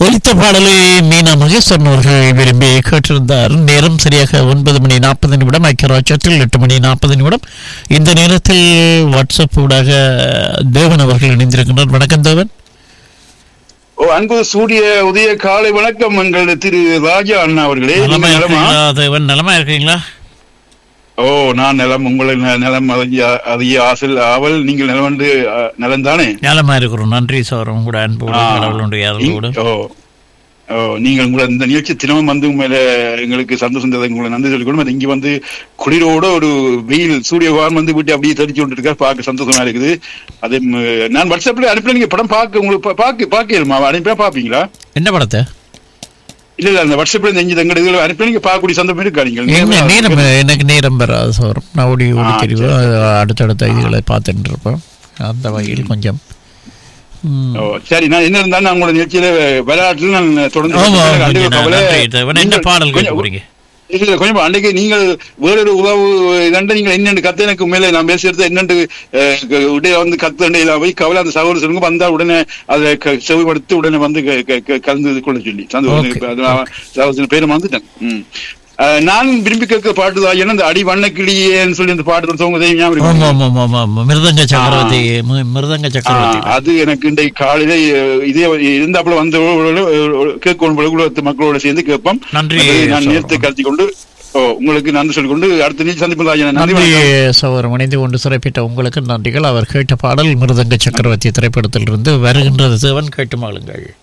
ஒலித்த பாடலை மீனா மகேஸ்வரன் அவர்கள் விரும்பி கேட்டிருந்தார் நேரம் சரியாக ஒன்பது மணி நாற்பது நிமிடம் ஐக்கியராட்சத்தில் எட்டு மணி நாற்பது நிமிடம் இந்த நேரத்தில் வாட்ஸ்அப் ஊடாக தேவன் அவர்கள் இணைந்திருக்கின்றார் வணக்கம் தேவன் ஓ அன்பு சூரிய உதய காலை வணக்கம் எங்கள் திரு ராஜா அண்ணா அவர்களே நலமா நீங்கள் நலமா இருக்கீங்களா தேவன் நலமா இருக்கீங்களா ஓ நான் நலம் உங்களை ந- நலம் அதிக அதிக ஆசல் ஆவல் நீங்கள் நலம் வந்து நலம் தானே நலமா இருக்கிறோம் நன்றி சார் உங்களோட அன்போடு ஆ. கடவுளுடைய அருளோடு ஓ ஓ நீங்கள் உங்களை இந்த நிகழ்ச்சி தினமும் வந்து உண்மையில எங்களுக்கு சந்தோஷம் தந்தது உங்களை நன்றி சொல்லிக்கணும் அது இங்க வந்து குளிரோட ஒரு வெயில் சூரிய பகவான் வந்து வீட்டு அப்படியே தெரிச்சு கொண்டு இருக்கா பார்க்க சந்தோஷமா இருக்குது அதே ம- நான் வாட்ஸ்அப்ல அனுப்பி நீங்க படம் பார்க்க உங்களுக்கு பா- பார்க்க பார்க்கலுமா அனுப்பியா பாப்பீங்களா என்ன படத்தை இல்ல இல்ல அந்த வாட்ஸ்அப்ல இந்த இங்க எங்க இதுல அனுப்பி நீங்க பார்க்கக்கூடிய சந்தோஷம் இருக்கா என்ன நேரம் நீங்கள் எனக்கு நேரம் வராது சார் நான் ஓடி ஓடி ஆ, தெரியும் அடுத்தடுத்த இதுகளை பார்த்துட்டு இருப்பேன் அந்த வகையில் கொஞ்சம் ம். ஓ, சரி நான் என்ன இருந்தாலும் நான் உங்களோட நிகழ்ச்சியில விளையாட்டுல நான் தொடர்ந்து ஆமா, பேசுறேன். கொஞ்சம் கண்டிப்பா நான் கவலை. நன்றி தேவன். என்ன நீங்கள் பாடல் கேட்க கொஞ்சம் போறீங்க இல்ல, இல்ல, கொஞ்சம் அன்றைக்கு நீங்கள் வேறொரு உறவு இதண்ட நீங்கள் என்னென்று கத்து எனக்கு மேலே நான் பேசுறது என்னென்று உடைய வந்து கத்து அண்டையில போய் கவலை அந்த சகோதர சொல்லுங்க வந்தா உடனே அதை க- செவிப்படுத்தி உடனே வந்து க- க- க- கலந்து கொள்ள சொல்லி Okay. சந்தோஷம் சகோதரன் பேரை வந்துட்டேன் ம். அஹ், நான் விரும்பி கேட்க பாட்டு தான் ஏன்னா இந்த அடி வண்ணக்கிளியேன்னு சொல்லி அந்த பாட்டு சோங்க உதவி ஞாபகம் இருக்கா? ஆமா ஆமா ஆமா ஆமா மிருதங்க சக்கரவர்த்தி மி- மிருதங்க ஆ, சக்கரவர்த்தி அது எனக்கு இன்றைக்கு காலையில அஹ், இதே இருந்தாப்புல வந்த கேட்கணும் உலகத்து மக்களோட சேர்ந்து கேட்போம் நன்றி, அதை நான் சகோதரன். நேரத்தை கருத்தி கொண்டு ஓ, உங்களுக்கு நன்றி சொல்லிக்கொண்டு அடுத்த நீ சந்திப்பு நன்றி நன்றி வணக்கம். சகோதரம் இணைந்து கொண்டு சிறப்பித்த உங்களுக்கு நன்றிகள் அவர் கேட்ட பாடல் மிருதங்க சக்கரவர்த்தி திரைப்படத்திலிருந்து வருகின்றது தேவன் கேட்டு மகளுங்கள்